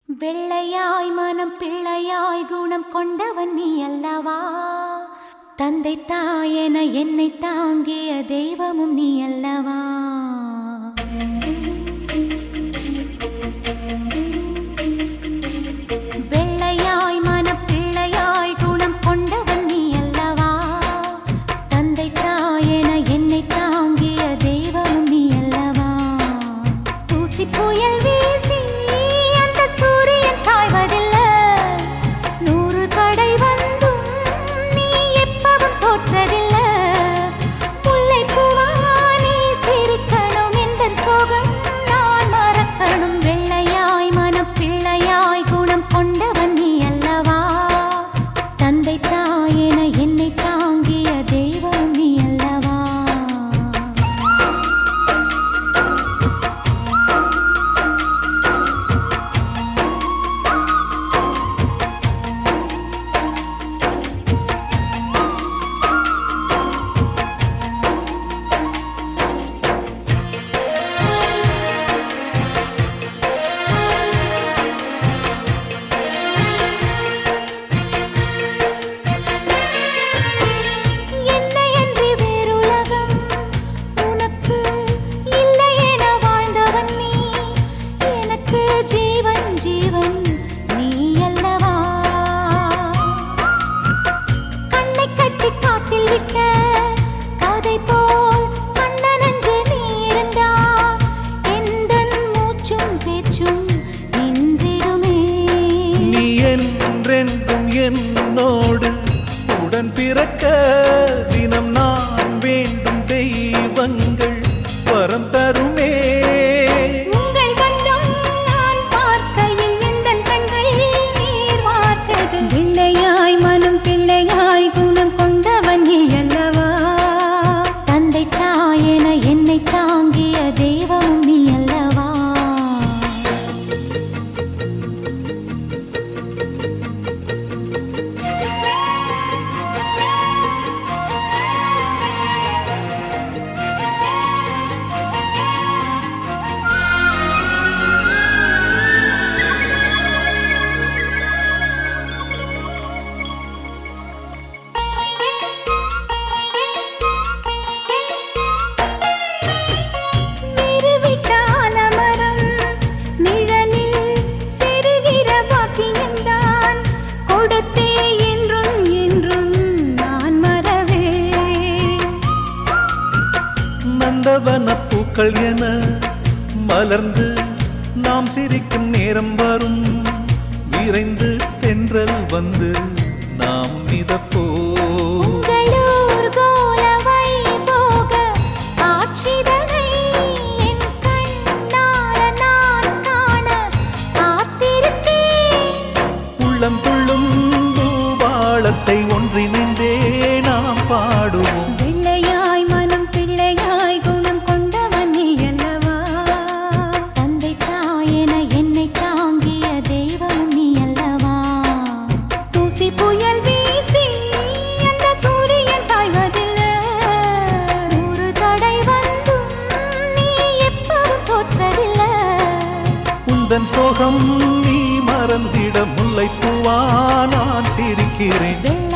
வெள்ளையாய் மனம் பிள்ளையாய் குணம் கொண்டவன் நீ அல்லவா தந்தை தாயென என்னை தாங்கிய தெய்வமும் நீ அல்லவா வெள்ளையாய் மனம் பிள்ளையாய் குணம் கொண்டவன் நீ அல்லவா தந்தை தாயென என்னை தாங்கிய தெய்வமும் நீ அல்லவா தூசி புயல் வீசி அந்த சூரியன் சாய்வதில்லை நூறு தடை வந்தும் நீ எப்பவும் தோற்றதில்லை முல்லை பூவா நீ சிரிக்கணும் இந்த சோகம் நான் மறக்கணும் வெள்ளையாய் மனம் பிள்ளையாய் குணம் கொண்டவன் நீ அல்லவா தந்தை தாயென என்னை தாங்கிய தெய்வம் நீ அல்லவா என்னையன்றி வேறுலகம் உனக்கு இல்லை என வாழ்ந்தவன் நீ எனக்கு ஜீவன் ஜீவன் நீ அல்லவா கண்ணை கட்டி காட்டில் விட்ட கதை போல் கண்ணனஞ்சு நீ இருந்தா எந்தன் மூச்சும் பேச்சும் நின்றிடுமே நீ என்றென்றும் என்னோடு உடன் பிறக்க தினம் நான் வேண்டும் தெய்வங்கள் வரம் தருமே உங்கள் பந்தம் நான் பார்க்கையில் எந்தன் கண்கள் நீர் வார்த்தது பிள்ளையாய் மனம் பிள்ளையாய் குணம் கொண்டவன் நீ அல்லவா தந்தை தாயென என்னை தாங்கிய தெய்வம் நீ அல்லவா நிறுவிட்ட ஆலமரம் நிழலில் சிறுகிற பாக்கியம்தான் கொடுத்தே என்றும் என்றும் நான் மறவே நந்தவன பூக்கள் என மலர்ந்து நாம் சிரிக்கும் நேரம் வரும் விரைந்து தென்றல் வந்து நாம் மிதப்போ உங்களூர் கோலவை போக காட்சிதனை என் கண்ணார நான் காண காத்திருக்கேன் உள்ளம் துள்ளும் பூபாளத்தை ஒன்றிணைந்தே நாம் பாடுவோம் வெள்ளையாய் மனம் பிள்ளையாய் குணம் கொண்டவன் நீ அல்லவா தந்தை தாயென என்னை தாங்கிய தெய்வம் நீ அல்லவா தூசி புயல் வீசி அந்த சூரியன் சாய்வதில்லை நூறு தடை வந்தும் நீ எப்பவும் தோற்றதில்லை உந்தன் சோகம் நீ மறந்திட முல்லைப்பூவா நான் சிரிக்கிறேன் வெள்ளை